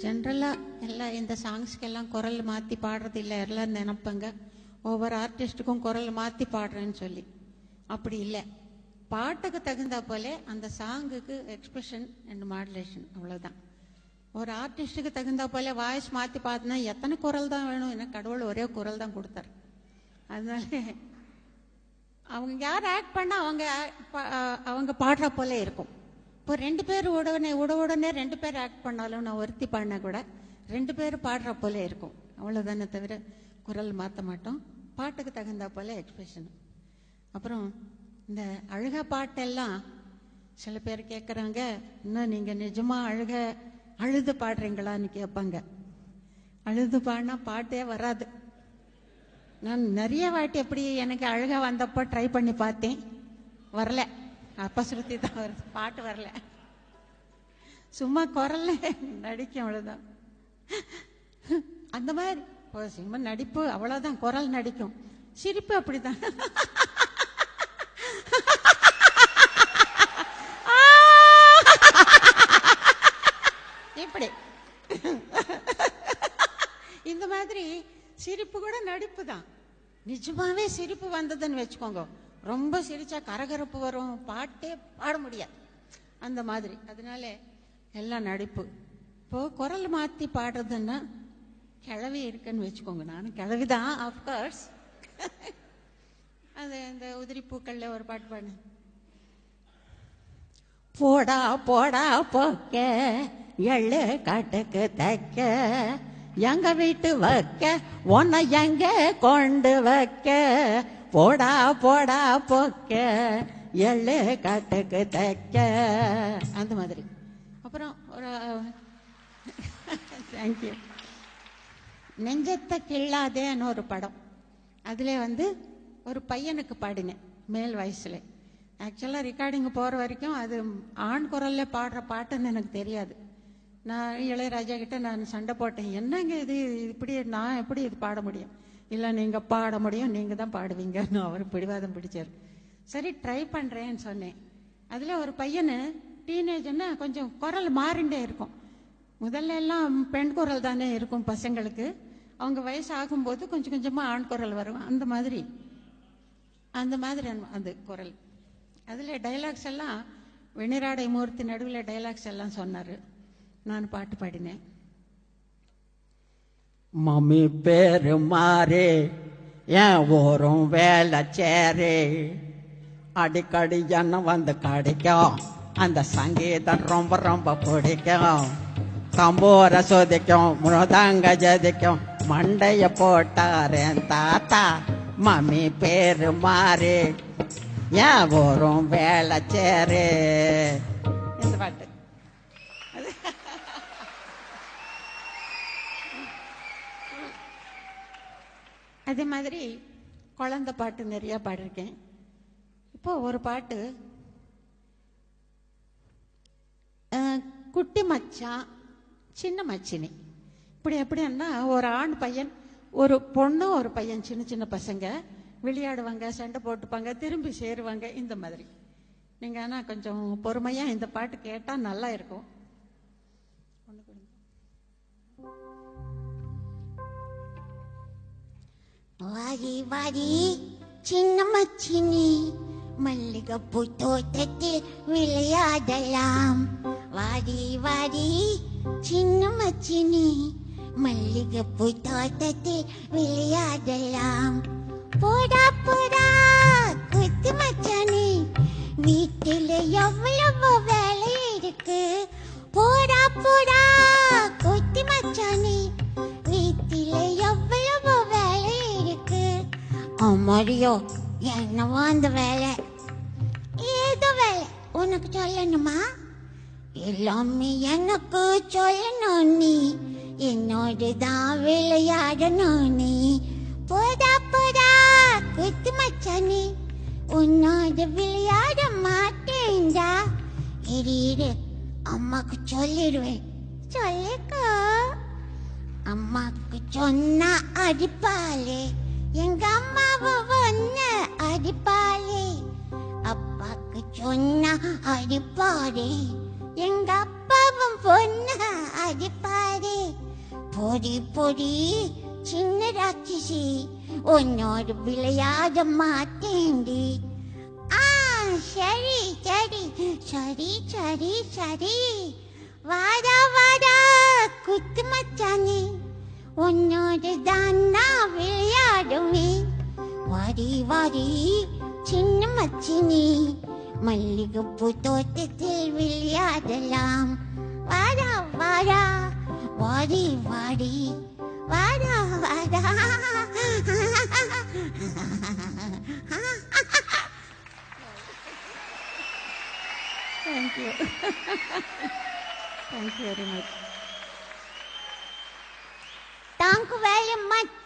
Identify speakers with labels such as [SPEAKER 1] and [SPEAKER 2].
[SPEAKER 1] ஜென்ரலாக எல்லாம் இந்த சாங்ஸ்க்கெல்லாம் குரல் மாற்றி பாடுறது இல்லை எல்லாம் நினைப்பாங்க ஒவ்வொரு ஆர்டிஸ்ட்டுக்கும் குரல் மாற்றி பாடுறேன்னு சொல்லி அப்படி இல்லை பாட்டுக்கு தகுந்தா போல அந்த சாங்குக்கு எக்ஸ்பிரஷன் அண்ட் மாடுலேஷன் அவ்வளவுதான் ஒரு ஆர்டிஸ்ட்டுக்கு தகுந்தா போல வாய்ஸ் மாற்றி பார்த்தனா எத்தனை குரல் தான் வேணும் என்ன கடவுள் ஒரே குரல் தான் கொடுத்தாரு அதனால அவங்க யார் ஆக்ட் பண்ணா அவங்க act ப- அஹ் அவங்க பாடுற போல இருக்கும் இப்போ ரெண்டு பேர் உடனே உட உடனே ரெண்டு பேர் ஆக்ட் பண்ணாலும் நான் ஒருத்தி பாடினா கூட ரெண்டு பேர் பாடுற போல இருக்கும் அவ்வளவுதானே தவிர குரல் மாற்ற மாட்டோம் பாட்டுக்கு தகுந்தா போல எக்ஸ்பிரஷன் அப்புறம் இந்த அழுக பாட்டெல்லாம் சில பேர் கேட்குறாங்க இன்னும் நீங்க நிஜமா அழுக அழுது பாடுறீங்களான்னு கேட்பாங்க அழுது பாடினா பாட்டே வராது நான் நிறைய வாட்டி எப்படி எனக்கு அழுக வந்தப்போ ட்ரை பண்ணி பார்த்தேன் வரல அப்பசுருத்தி தான் வருது பாட்டு வரல சும்மா குரல்ல நடிக்கும் அவ்வளவுதான் அந்த மாதிரி ஓ, சும்மா நடிப்பு அவ்வளவுதான் குரல் நடிக்கும் சிரிப்பு அப்படிதான் இப்படி இந்த மாதிரி சிரிப்பு கூட நடிப்பு தான் நிஜமாவே சிரிப்பு வந்ததுன்னு வச்சுக்கோங்க ரொம்ப சிரிச்சா கரகரப்பு வரும் பாட்டே பாட முடியாது அந்த மாதிரி அதனால எல்லாம் நடிப்பு இப்போ குரல் மாத்தி பாடுறதுன்னா கிழவி இருக்குன்னு வச்சுக்கோங்க நானும் கிழவி தான் ஆஃப்கோர்ஸ் அது இந்த உதிரி பூக்கள்ல ஒரு பாட்டு பாடு போடா போடா போக்க எள்ளு காட்டுக்கு தைக்க எங்க வீட்டு வைக்க உன்னை எங்க கொண்டு வைக்க போடா போடா போக்க எள்ளு காட்டுக்கு தைக்க அந்த மாதிரி அப்புறம் ஒரு தேங்க்யூ நெஞ்சத்தை கிள்ளாதேன்னு ஒரு படம் அதில் வந்து ஒரு பையனுக்கு பாடினேன் மேல் வயசுல ஆக்சுவலாக ரெக்கார்டிங் போகிற வரைக்கும் அது ஆண் குரல்ல பாடுற பாட்டுன்னு எனக்கு தெரியாது நான் இளையராஜா கிட்ட நான் சண்டை போட்டேன் என்னங்க இது இப்படி நான் எப்படி இது பாட முடியும் இல்லை நீங்கள் பாட முடியும் நீங்கள் தான் பாடுவீங்கன்னு அவர் பிடிவாதம் பிடிச்சார் சரி ட்ரை பண்ணுறேன்னு சொன்னேன் அதில் ஒரு பையனு டீனேஜ்னா கொஞ்சம் குரல் மாறிண்டே இருக்கும் முதல்ல எல்லாம் பெண் குரல் தானே இருக்கும் பசங்களுக்கு அவங்க வயசு ஆகும்போது கொஞ்சம் கொஞ்சமாக ஆண் குரல் வரும் அந்த மாதிரி அந்த மாதிரி அந்த- அந்த குரல் அதில் டைலாக்ஸ் எல்லாம் வெண்ணிராடை மூர்த்தி நடுவில் டைலாக்ஸ் எல்லாம் சொன்னார் நான் பாட்டு பாடினேன்
[SPEAKER 2] மம்மி பேரு மாறே என் ஊரும் வேலை சேரே அடிக்கடி என்ன வந்து கிடைக்கும் அந்த சங்கீதம் ரொம்ப ரொம்ப பிடிக்கும் கம்போர சொதிக்கும் முழுதாங்க ஜதிக்கும் மண்டைய போட்டாரேன் தாத்தா மம்மி பேரு மாறே என் ஊரும் வேலை சேரே
[SPEAKER 1] இந்த பாட்டு அதே மாதிரி குழந்தை பாட்டு நிறைய பாடிருக்கேன் இப்போ ஒரு பாட்டு அஹ், குட்டி மச்சான் சின்ன மச்சினி இப்படி எப்படின்னா ஒரு ஆண் பையன் ஒரு பொண்ணு ஒரு பையன் சின்ன சின்ன பசங்க விளையாடுவாங்க சண்டை போட்டுப்பாங்க திரும்பி சேருவாங்க இந்த மாதிரி நீங்க ஆனா கொஞ்சம் பொறுமையா இந்த பாட்டு கேட்டா நல்லா இருக்கும்
[SPEAKER 3] வாரி வாரி சின்ன மச்சினி மல்லிகைப்பூ தோட்டத்தில் விளையாடலாம் வாரி வாரி சின்ன மச்சினி மல்லிகைப்பூ தோட்டத்தில் விளையாடலாம் போடா போடா குத்து மச்சானி வீட்டில் எவ்வளவு வேலை இருக்கு போடா போடா குத்தி மச்சானி வீட்டில் எவ்வளவு வேலை இருக்கு அம்மாடியோ என்னவோ அந்த வேலை ஏதோ வேலை உனக்கு சொல்லணுமா எல்லாமே எனக்கு சொல்லணும் நீ என்னோடு தான் விளையாடணும் நீ போடா போடா குத்து மச்சானி உன்னோடு விளையாட மாட்டேன்டா இரு இரு அம்மாக்கு சொல்லிடுவேன் சொல்லிக்கோ அம்மாக்கு சொன்னா அடிப்பாளே எங்க அம்மாவை ஒன்னு அடிப்பாளே அப்பாக்கு சொன்னா அடிப்பாரே எங்க அப்பாவை அம்மாவும் பொண்ணு அடிப்பாரு பொடி பொடி சின்ன ராட்சசி உன்னோடு விளையாட மாட்டேண்டி ஆ சரி சரி சரி சரி சரி வாடா வாடா குத்து மச்சானே உன்னோடு தான் நான் விளையாடுவேன் வாடி வாடி சின்ன மச்சினி மல்லிகைப்பூ தோட்டத்தில் விளையாடலாம் வாடா வாடா வாடி வாடி வாடா வாடா
[SPEAKER 1] thank you thank you very much
[SPEAKER 3] Thank you very much.